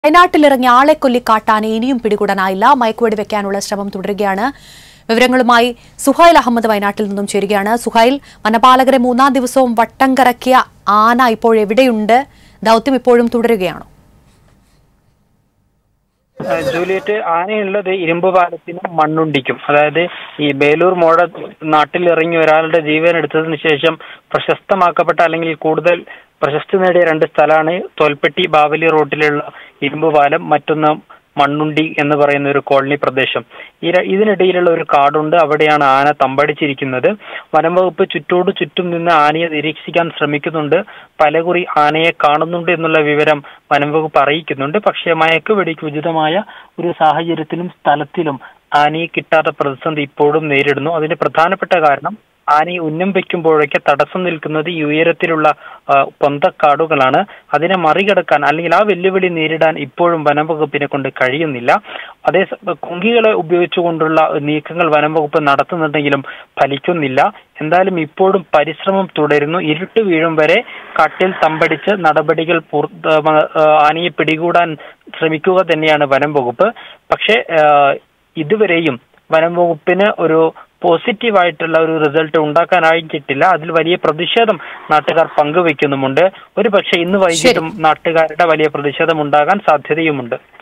വയനാട്ടിലിറങ്ങിയ ആളെ കൊല്ലി കാട്ടാനെ ഇനിയും പിടികൂടാനായില്ല മയക്കുവെടി വെക്കാനുള്ള ശ്രമം തുടരുകയാണ് വിവരങ്ങളുമായി സുഹൈൽ അഹമ്മദ് വയനാട്ടിൽ നിന്നും ചേരുകയാണ് സുഹൈൽ വനപാലകരെ മൂന്നാം ദിവസവും വട്ടം കറക്കിയ ആന ഇപ്പോൾ എവിടെയുണ്ട് ദൗത്യം ഇപ്പോഴും തുടരുകയാണോ ഏഹ് ജൂലിയറ്റ് ആനയുള്ളത് ഇരുമ്പ് പാലത്തിനും മണ്ണുണ്ടിക്കും അതായത് ഈ ബേലൂർ മോഴ നാട്ടിൽ ഇറങ്ങി ഒരാളുടെ ജീവൻ എടുത്തതിന് ശേഷം പ്രശസ്തമാക്കപ്പെട്ട അല്ലെങ്കിൽ കൂടുതൽ പ്രശസ്തി നേടിയ രണ്ട് സ്ഥലമാണ് തോൽപ്പെട്ടി ബാവലി റോട്ടിലുള്ള ഇരുമ്പ് പാലം മറ്റൊന്ന് മണ്ണുണ്ടി എന്ന് പറയുന്ന ഒരു കോളനി പ്രദേശം ഈ ര- ഇതിനിടയിലുള്ള ഒരു കാടുണ്ട് അവിടെയാണ് ആന തമ്പടിച്ചിരിക്കുന്നത് വനം വകുപ്പ് ചുറ്റോട് ചുറ്റും നിന്ന് ആനയെ നിരീക്ഷിക്കാൻ ശ്രമിക്കുന്നുണ്ട് പലകുറി ആനയെ കാണുന്നുണ്ട് എന്നുള്ള വിവരം വനം വകുപ്പ് അറിയിക്കുന്നുണ്ട് പക്ഷേ മയക്കുവെടിക്ക് ഉചിതമായ ഒരു സാഹചര്യത്തിലും സ്ഥലത്തിലും ആനയെ കിട്ടാത്ത പ്രതിസന്ധി ഇപ്പോഴും നേരിടുന്നു അതിന്റെ പ്രധാനപ്പെട്ട കാരണം ആനയെ ഉന്നം വെക്കുമ്പോഴൊക്കെ തടസ്സം നിൽക്കുന്നത് ഈ ഉയരത്തിലുള്ള ആ, പൊന്തക്കാടുകളാണ് അതിനെ മറികടക്കാൻ അല്ലെങ്കിൽ ആ വെല്ലുവിളി നേരിടാൻ ഇപ്പോഴും വനം വകുപ്പിനെ കൊണ്ട് കഴിയുന്നില്ല അതേ സ- കുങ്കികളെ ഉപയോഗിച്ചുകൊണ്ടുള്ള നീക്കങ്ങൾ വനം വകുപ്പ് നടത്തുന്നുണ്ടെങ്കിലും ഫലിക്കുന്നില്ല എന്തായാലും ഇപ്പോഴും പരിശ്രമം തുടരുന്നു ഇരുട്ട് വീഴും വരെ കാട്ടിൽ തമ്പടിച്ച് നടപടികൾ പൂർ- ആ, മ- ആ, ആനയെ പിടികൂടാൻ ശ്രമിക്കുക തന്നെയാണ് വനം വകുപ്പ് പക്ഷേ ആ, ഇതുവരെയും വനം വകുപ്പിന് ഒരു പോസിറ്റീവായിട്ടുള്ള ഒരു റിസൾട്ട് ഉണ്ടാക്കാനായിട്ടില്ല അതിൽ വലിയ പ്രതിഷേധം നാട്ടുകാർ പങ്കുവെക്കുന്നുമുണ്ട് ഒരു പക്ഷേ ഇന്ന് വൈകിട്ടും നാട്ടുകാരുടെ വലിയ പ്രതിഷേധം ഉണ്ടാകാൻ സാധ്യതയുമുണ്ട്